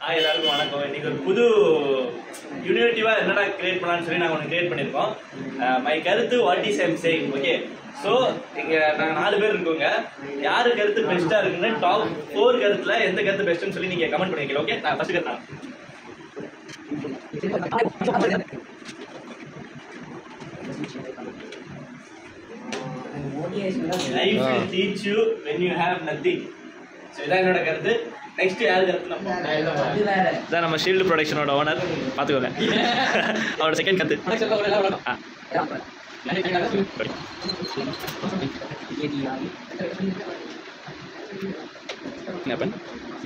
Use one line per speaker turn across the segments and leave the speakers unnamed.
Hi எல்லாருக்கும் வணக்கம் இன்னைக்கு ஒரு புது யூனிவேட்டிவா என்னடா கிரியேட் பண்ணலாம்னு சொல்லி நாங்கள் ஒன்று கிரியேட் பண்ணியிருக்கோம் மை கருத்து what is am saying okay so இங்கே நாங்கள் நாலு பேர் இருக்கோங்க யாரு கருத்து பெஸ்ட்டாக இருக்குன்னு டாப் ஃபோர் கருத்தில் எந்த கருத்து பெஸ்ட்டுன்னு சொல்லி நீங்கள் கமெண்ட் பண்ணிக்கலாம் ஓகே நான் ஃபஸ்ட்டு கருத்து life will teach you when you have nothing so இதான் என்னோட கருத்து நெக்ஸ்ட் யார் கருத்து நம்ம இதான் நம்ம ஷீல்டு ப்ரொடக்ஷனோட ஓனர் பார்த்துக்கோங்க அவரோட செகண்ட் கருத்து ஆ என்ன பண்ண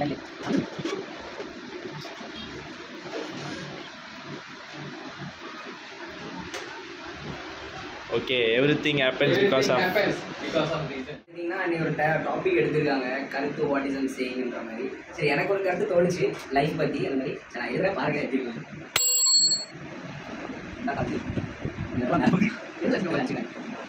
okay everything happens because of
பார்த்தீங்கன்னா இன்னைக்கு ஒரு டாபிக் எடுத்திருக்காங்க கருத்து வாட் இஸ் அம் சேயிங்ன்ற மாதிரி சரி எனக்கு ஒரு கருத்து தோணுச்சு லைஃப் பற்றி அந்த மாதிரி சரி, நான் எழுத பாருங்க எடுத்துக்கலாம் இந்த கருத்து. இதெல்லாம் நான் எழுத வச்சுக்கிறேன்.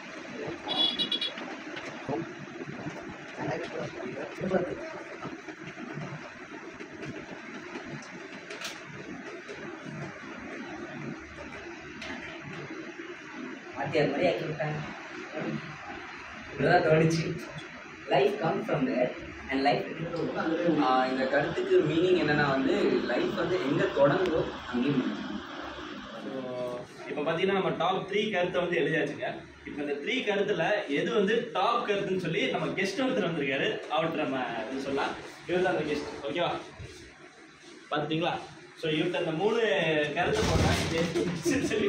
வாத்தியார் மாதிரி ஆக்கி விட்டாங்க இப்படிதான் தோணுச்சு life come from there and life
இந்த கருத்துக்கு மீனிங் என்னன்னா வந்து லைஃப் வந்து எங்க தொடங்குதோ அங்கேயும் முடியும்.
இப்போ பார்த்தீங்கன்னா நம்ம டாப் த்ரீ கருத்தை வந்து எழுதியாச்சுங்க இப்போ இந்த த்ரீ கருத்துல எது வந்து டாப் கருத்துன்னு சொல்லி நம்ம கெஸ்ட் ஒருத்தர் வந்திருக்காரு அவர்கிட்ட நம்ம இது சொல்லலாம் இவர் தான் அந்த கெஸ்ட் ஓகேவா பார்த்தீங்களா ஸோ இவர்கிட்ட அந்த மூணு கருத்தை போடுறேன் சொல்லி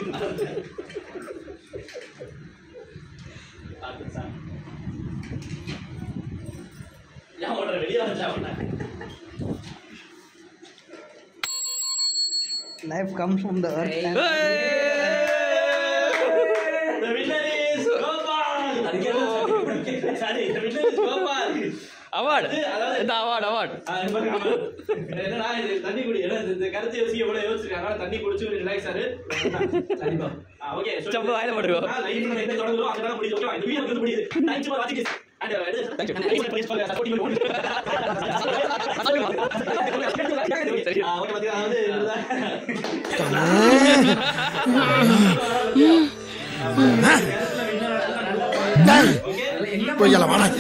பார்த்து சார் ஏன் ஓடுற வெளியே வச்சா உன்னை
Life comes from the earth. and-
The winner is Gopal. Sorry, the winner is Gopal.
Award
அது, அதாவது
இந்த அவார்டு அவார்டு
ஆ, இது பாருங்க, award. என்னடா இது தண்ணி குடி ஏன்னா இந்த- இந்த கருத்து யோசிக்க எவ்வளவு யோசிச்சிருக்காங்க அதனால தண்ணி குடிச்சு ஒரு ரிலாக்ஸ் ஆரு கண்டிப்பா ஓகே
சம்பு வாயில போட்டுக்கோ.
லைஃப் நம்ம எங்க தொடங்குதோ அங்கதான் முடியுது ஓகேவா இந்த வீடியோ வந்து முடியுது தேங்க்ஸ் ஃபார் வாட்சிங் this and please for supporting me okay பாத்தீங்க அதாவது
கொய்யால வாடாங்க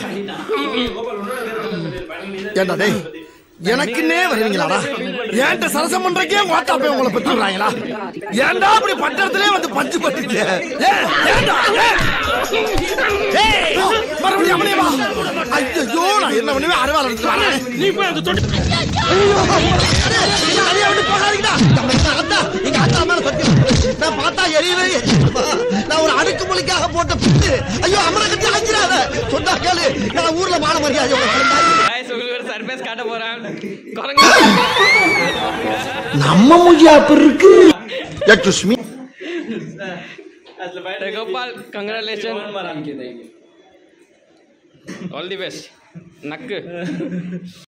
ஏண்டா டேய் எனக்குன்னே வருவீங்களாடா ஏன்ட்ட சரசம் பண்றக்கே ஓட்டா போய் உங்களை பெற்று விடுறாங்களா ஏன்டா அப்படி பட்டத்திலே வந்து பஞ்சு பட்டுட்டு ஏன்? ஏன்டா ஏன்? ஏய், மறுபடியும் அவனே வா ஐயோ நான் என்ன பண்ணுவேன் அறுவாள் எடுத்து வரேன் நீ போய் அந்த தொட்டி அடியே விட்டு போகாதீங்கடா அத்தா எங்க அத்தா மேல சத்தியம் நான் பார்த்தா எரியவே எரியுதுப்பா. நான் ஒரு அடுக்கு மொழிக்காக போட்ட பிட்டு ஐயோ அமர கட்டி ஆக்கிறாத சொன்னா கேளு நான் ஊர்ல மான மரியாதை
Guys, உங்களுக்கு ஒரு சர்ப்ரைஸ் காட்ட போறேன் குரங்கு
நம்ம மூஞ்சியா அப்படி இருக்கு யக்ஷ்மி
அதுல பயணம்
கோபால் கங்க்ராச்சுலேஷன்
வராங்க
ஆல் தி பெஸ்ட் நக்கு